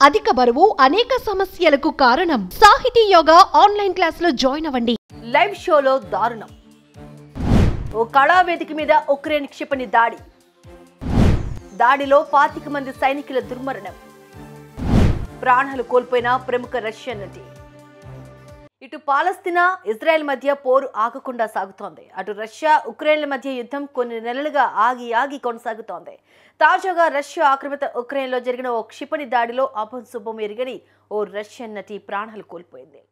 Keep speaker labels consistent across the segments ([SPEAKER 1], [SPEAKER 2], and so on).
[SPEAKER 1] అధిక బరువు అనేక సమస్యలకు కారణం సాహితీ యోగా ఆన్లైన్ క్లాసులో జాయిన్ అవ్వండి
[SPEAKER 2] లైవ్ షోలో దారుణం ఓ కళావేదిక మీద ఉక్రెయిన్ క్షిపణి దాడి దాడిలో పాతిక మంది సైనికుల దుర్మరణం ప్రాణాలు కోల్పోయిన ప్రముఖ రష్యన్ నటి ఇటు పాలస్తీనా ఇజ్రాయెల్ మధ్య పోరు ఆగకుండా సాగుతోంది అటు రష్యా ఉక్రెయిన్ల మధ్య యుద్ధం కొన్ని నెలలుగా ఆగి ఆగి కొనసాగుతోంది తాజాగా రష్యా ఆక్రమిత ఉక్రెయిన్లో జరిగిన ఓ క్షిపణి దాడిలో అభం శుభం ఎరుగని ఓ రష్యన్ నటి ప్రాణాలు కోల్పోయింది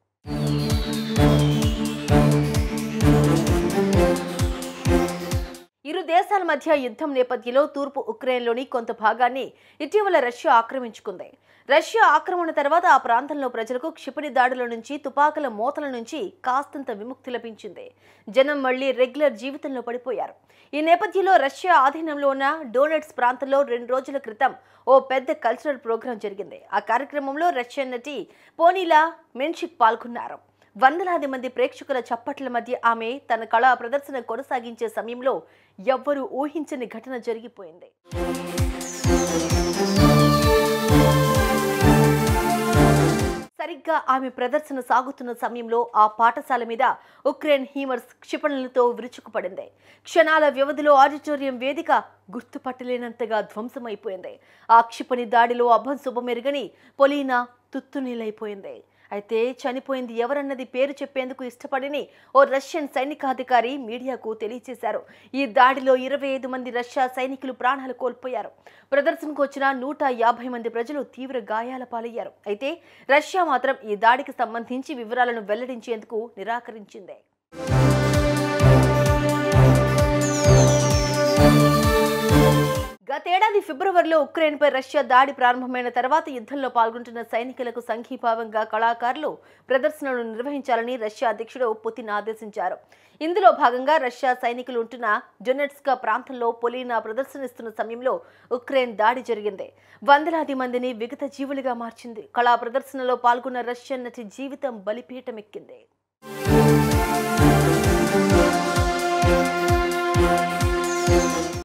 [SPEAKER 2] ఇరు దేశాల మధ్య యుద్ధం నేపథ్యంలో తూర్పు ఉక్రెయిన్లోని కొంత భాగాన్ని ఇటీవల రష్యా ఆక్రమించుకుంది రష్యా ఆక్రమణ తర్వాత ఆ ప్రాంతంలో ప్రజలకు క్షిపణి దాడుల నుంచి తుపాకుల మోతల నుంచి కాస్తంత విముక్తి లభించింది జనం మళ్లీ రెగ్యులర్ జీవితంలో పడిపోయారు ఈ నేపథ్యంలో రష్యా ఆధీనంలో ఉన్న డోనెట్స్ ప్రాంతంలో రెండు రోజుల క్రితం ఓ పెద్ద కల్చరల్ ప్రోగ్రాం జరిగింది ఆ కార్యక్రమంలో రష్యన్ నటి పోనీలా మెన్షిక్ పాల్గొన్నారు వందలాది మంది ప్రేక్షకుల చప్పట్ల మధ్య ఆమె తన కళా ప్రదర్శన కొనసాగించే సమయంలో ఎవ్వరూ ఊహించని ఘటన జరిగిపోయింది సరిగ్గా ఆమె ప్రదర్శన సాగుతున్న సమయంలో ఆ పాఠశాల మీద ఉక్రెయిన్ హీమర్స్ క్షిపణులతో విరుచుకుపడింది క్షణాల వ్యవధిలో ఆడిటోరియం వేదిక గుర్తుపట్టలేనంతగా ధ్వంసమైపోయింది ఆ క్షిపణి దాడిలో అభం శుభమెరుగని పొలీనా తుత్తునీలైపోయింది అయితే చనిపోయింది ఎవరన్నది పేరు చెప్పేందుకు ఇష్టపడని ఓ రష్యన్ సైనికాధికారి మీడియాకు తెలియజేశారు ఈ దాడిలో ఇరవై ఐదు మంది రష్యా సైనికులు ప్రాణాలు కోల్పోయారు ప్రదర్శనకు వచ్చిన నూట యాభై మంది ప్రజలు తీవ్ర గాయాల పాలయ్యారు అయితే రష్యా మాత్రం ఈ దాడికి సంబంధించి వివరాలను వెల్లడించేందుకు నిరాకరించింది గతేడాది ఫిబ్రవరిలో ఉక్రెయిన్పై రష్యా దాడి ప్రారంభమైన తర్వాత యుద్ధంలో పాల్గొంటున్న సైనికులకు సంఘీభావంగా కళాకారులు ప్రదర్శనలు నిర్వహించాలని రష్యా అధ్యక్షుడు పుతిన్ ఆదేశించారు ఇందులో భాగంగా రష్యా సైనికులు ఉంటున్న జొనెట్స్కా ప్రాంతంలో పొలీనా ప్రదర్శనిస్తున్న సమయంలో ఉక్రెయిన్ దాడి జరిగింది వందలాది మందిని విగత జీవులుగా మార్చింది కళా ప్రదర్శనలో పాల్గొన్న రష్యన్ నటి జీవితం బలిపీఠమెక్కింది